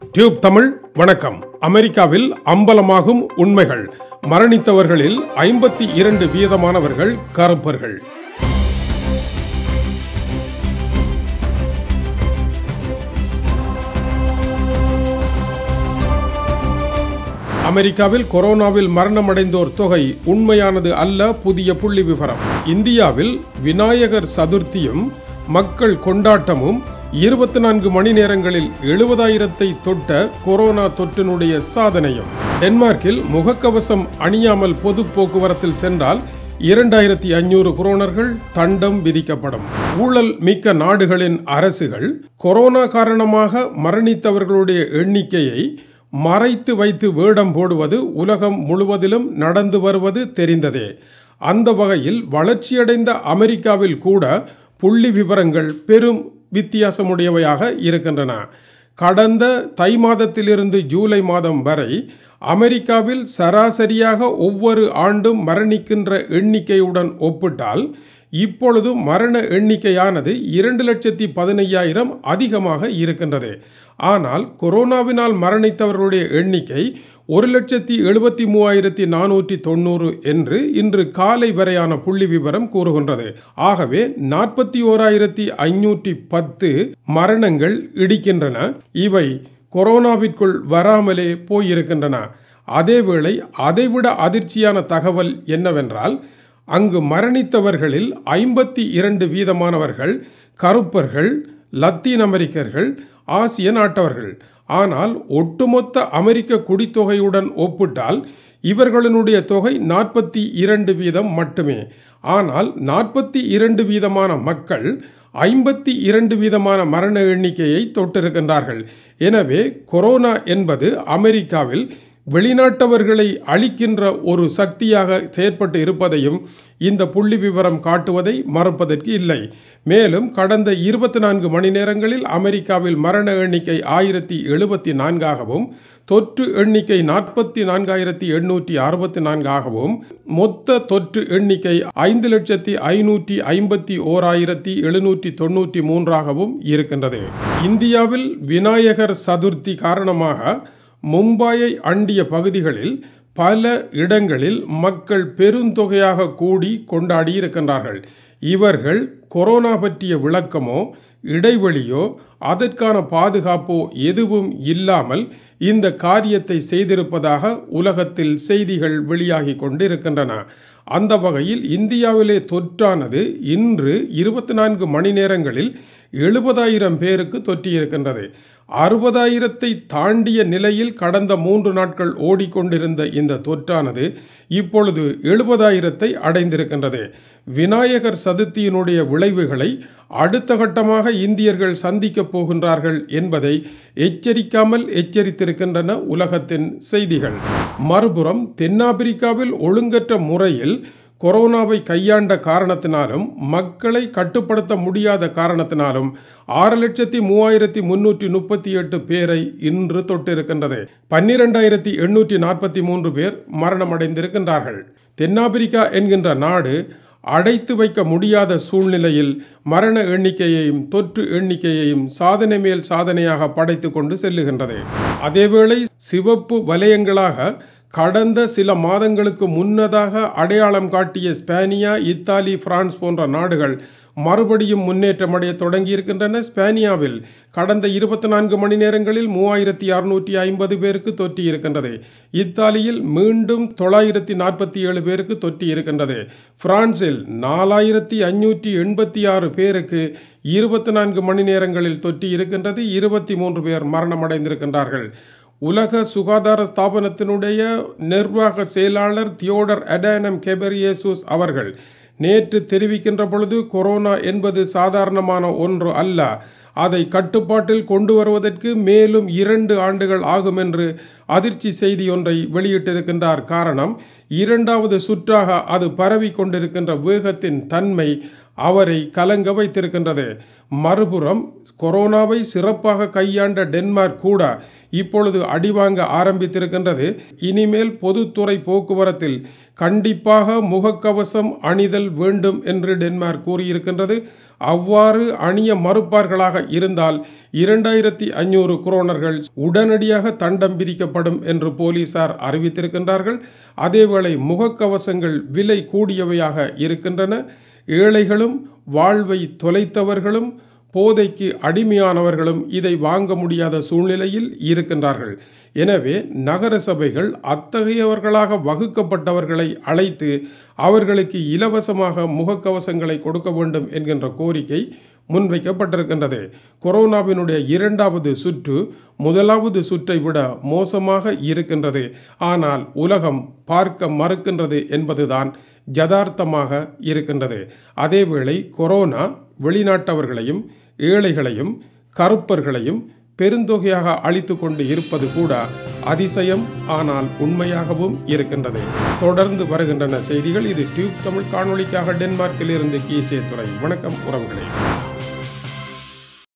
tube Tamil வணக்கம் அமெரிக்காவில் அம்பலமாகும் உண்மைகள் மரணித்தவர்களில் ஐம்பத்தி இரண்டு வீதமானவர்கள் கருப்பர்கள் அமெரிக்காவில் கொரோனாவில் மரணமடைந்தோர் தொகை உண்மையானது அல்ல புதிய புள்ளி விவரம் இந்தியாவில் விநாயகர் சதுர்த்தியும் மக்கள் கொண்டாட்டமும் இருபத்தி நான்கு மணி நேரங்களில் எழுபதாயிரத்தை தொட்ட கொரோனா தொற்றினுடைய சாதனையும் டென்மார்க்கில் முகக்கவசம் அணியாமல் பொது போக்குவரத்தில் சென்றால் இரண்டாயிரத்தி ஐநூறு குரோனர்கள் தண்டம் விதிக்கப்படும் ஊழல் மிக்க நாடுகளின் அரசுகள் கொரோனா காரணமாக மரணித்தவர்களுடைய எண்ணிக்கையை மறைத்து வைத்து வேடம் போடுவது உலகம் முழுவதிலும் நடந்து வருவது தெரிந்ததே அந்த வகையில் வளர்ச்சியடைந்த அமெரிக்காவில் கூட புள்ளி விவரங்கள் பெரும் வித்தியாசமுடையவையாக இருக்கின்றன கடந்த தை மாதத்திலிருந்து ஜூலை மாதம் வரை அமெரிக்காவில் சராசரியாக ஒவ்வொரு ஆண்டும் மரணிக்கின்ற எண்ணிக்கையுடன் ஒப்பிட்டால் இப்பொழுது மரண எண்ணிக்கையானது இரண்டு லட்சத்தி பதினையாயிரம் அதிகமாக இருக்கின்றது ஆனால் கொரோனாவினால் மரணித்தவர்களுடைய எண்ணிக்கை ஒரு லட்சத்தி எழுபத்தி மூவாயிரத்தி நானூற்றி தொண்ணூறு என்று இன்று காலை வரையான புள்ளி விவரம் கூறுகின்றது ஆகவே நாற்பத்தி ஓராயிரத்தி ஐநூற்றி பத்து மரணங்கள் இடிக்கின்றன இவை கொரோனாவிற்குள் வராமலே போயிருக்கின்றன அதேவேளை அதைவிட அதிர்ச்சியான தகவல் என்னவென்றால் அங்கு மரணித்தவர்களில் ஐம்பத்தி இரண்டு வீதமானவர்கள் கருப்பர்கள் லத்தீன் அமெரிக்கர்கள் ஆசிய நாட்டவர்கள் ஆனால் ஒட்டுமொத்த அமெரிக்க குடித்தொகையுடன் ஒப்பிட்டால் இவர்களினுடைய தொகை நாற்பத்தி இரண்டு வீதம் மட்டுமே ஆனால் நாற்பத்தி இரண்டு வீதமான மக்கள் ஐம்பத்தி இரண்டு வீதமான மரண எண்ணிக்கையை தொட்டிருக்கின்றார்கள் எனவே கொரோனா என்பது அமெரிக்காவில் வெளிநாட்டவர்களை அழிக்கின்ற ஒரு சக்தியாக செயற்பட்டு இருப்பதையும் இந்த புள்ளி விவரம் காட்டுவதை மறுப்பதற்கு இல்லை மேலும் கடந்த இருபத்தி நான்கு மணி நேரங்களில் அமெரிக்காவில் மரண எண்ணிக்கை ஆயிரத்தி எழுபத்தி நான்காகவும் தொற்று எண்ணிக்கை நாற்பத்தி நான்காயிரத்தி எண்ணூற்றி அறுபத்தி நான்காகவும் மொத்த தொற்று எண்ணிக்கை ஐந்து லட்சத்தி ஐநூற்றி ஐம்பத்தி ஓராயிரத்தி எழுநூற்றி தொண்ணூற்றி மூன்றாகவும் இருக்கின்றது இந்தியாவில் விநாயகர் சதுர்த்தி காரணமாக மும்பாயை அண்டிய பகுதிகளில் பல இடங்களில் மக்கள் பெருந்தொகையாக கூடி கொண்டாடி இருக்கின்றார்கள் இவர்கள் கொரோனா பற்றிய விளக்கமோ இடைவெளியோ அதற்கான பாதுகாப்போ எதுவும் இல்லாமல் இந்த காரியத்தை செய்திருப்பதாக உலகத்தில் செய்திகள் வெளியாகி கொண்டிருக்கின்றன அந்த வகையில் இந்தியாவிலே தொற்றானது இன்று இருபத்தி நான்கு மணி நேரங்களில் எழுபதாயிரம் பேருக்கு தொற்றியிருக்கின்றது அறுபதாயிரத்தை தாண்டிய நிலையில் கடந்த மூன்று நாட்கள் ஓடிக்கொண்டிருந்த இந்த தொற்றானது இப்பொழுது எழுபதாயிரத்தை அடைந்திருக்கின்றது விநாயகர் சதுர்த்தியினுடைய விளைவுகளை அடுத்த கட்டமாக இந்தியர்கள் சந்திக்கப் போகின்றார்கள் என்பதை எச்சரிக்காமல் எச்சரித்திருக்கின்றன உலகத்தின் செய்திகள் மறுபுறம் தென்னாப்பிரிக்காவில் ஒழுங்கற்ற முறையில் கொரோனாவை கையாண்ட காரணத்தினாலும் மக்களை கட்டுப்படுத்த முடியாத காரணத்தினாலும் ஆறு லட்சத்தி மூவாயிரத்தி முன்னூற்றி முப்பத்தி எட்டு பேரை இன்று தொட்டிருக்கின்றது பன்னிரெண்டாயிரத்தி எண்ணூற்றி நாற்பத்தி மூன்று பேர் மரணமடைந்திருக்கின்றார்கள் தென்னாப்பிரிக்கா என்கின்ற நாடு அடைத்து வைக்க முடியாத சூழ்நிலையில் மரண எண்ணிக்கையையும் தொற்று எண்ணிக்கையையும் சாதனை மேல் சாதனையாக படைத்து கொண்டு செல்லுகின்றது அதேவேளை சிவப்பு வலயங்களாக கடந்த சில மாதங்களுக்கு முன்னதாக அடையாளம் காட்டிய ஸ்பானியா இத்தாலி பிரான்ஸ் போன்ற நாடுகள் மறுபடியும் முன்னேற்றமடைய தொடங்கியிருக்கின்றன ஸ்பானியாவில் கடந்த இருபத்தி நான்கு மணி நேரங்களில் மூவாயிரத்தி அறுநூற்றி ஐம்பது பேருக்கு தொற்றி இருக்கின்றது இத்தாலியில் மீண்டும் தொள்ளாயிரத்தி நாற்பத்தி ஏழு பேருக்கு தொற்றி இருக்கின்றது பிரான்சில் நாலாயிரத்தி ஐநூற்றி எண்பத்தி ஆறு பேருக்கு இருபத்தி நான்கு மணி நேரங்களில் தொற்றி இருக்கின்றது இருபத்தி மூன்று பேர் மரணமடைந்திருக்கின்றார்கள் உலக சுகாதார ஸ்தாபனத்தினுடைய நிர்வாக செயலாளர் தியோடர் அடானம் கெபரியேசூஸ் அவர்கள் நேற்று தெரிவிக்கின்ற பொழுது கொரோனா என்பது சாதாரணமான ஒன்று அல்ல அதை கட்டுப்பாட்டில் கொண்டு வருவதற்கு மேலும் இரண்டு ஆண்டுகள் ஆகும் என்று அதிர்ச்சி செய்தி ஒன்றை வெளியிட்டிருக்கின்றார் காரணம் இரண்டாவது சுற்றாக அது பரவி கொண்டிருக்கின்ற வேகத்தின் தன்மை அவரை கலங்க வைத்திருக்கின்றது மறுபுறம் கொரோனாவை சிறப்பாக கையாண்ட டென்மார்க் கூட இப்பொழுது அடிவாங்க ஆரம்பித்திருக்கின்றது இனிமேல் பொதுத்துறை போக்குவரத்தில் கண்டிப்பாக முகக்கவசம் அணிதல் வேண்டும் என்று டென்மார்க் கூறியிருக்கின்றது அவ்வாறு அணிய மறுப்பார்களாக இருந்தால் இரண்டாயிரத்தி ஐநூறு குரோனர்கள் உடனடியாக தண்டம் விதிக்கப்படும் என்று போலீசார் அறிவித்திருக்கின்றார்கள் அதேவேளை முகக்கவசங்கள் விலை கூடியவையாக இருக்கின்றன ஏழைகளும் வாழ்வை தொலைத்தவர்களும் போதைக்கு அடிமையானவர்களும் இதை வாங்க முடியாத சூழ்நிலையில் இருக்கின்றார்கள் எனவே நகர சபைகள் அத்தகையவர்களாக வகுக்கப்பட்டவர்களை அழைத்து அவர்களுக்கு இலவசமாக முகக்கவசங்களை கொடுக்க வேண்டும் என்கின்ற கோரிக்கை முன்வைக்கப்பட்டிருக்கின்றது கொரோனாவினுடைய இரண்டாவது சுற்று முதலாவது சுற்றை விட மோசமாக இருக்கின்றது ஆனால் உலகம் பார்க்க மறுக்கின்றது என்பதுதான் யதார்த்தமாக இருக்கின்றது அதேவேளை கொரோனா வெளிநாட்டவர்களையும் ஏழைகளையும் கருப்பர்களையும் பெருந்தொகையாக அழித்து கொண்டு இருப்பது கூட அதிசயம் ஆனால் உண்மையாகவும் இருக்கின்றது தொடர்ந்து வருகின்றன செய்திகள் இது டியூப் தமிழ் காணொளிக்காக டென்மார்க்கில் இருந்து கீசே துறை வணக்கம் உறவுகளே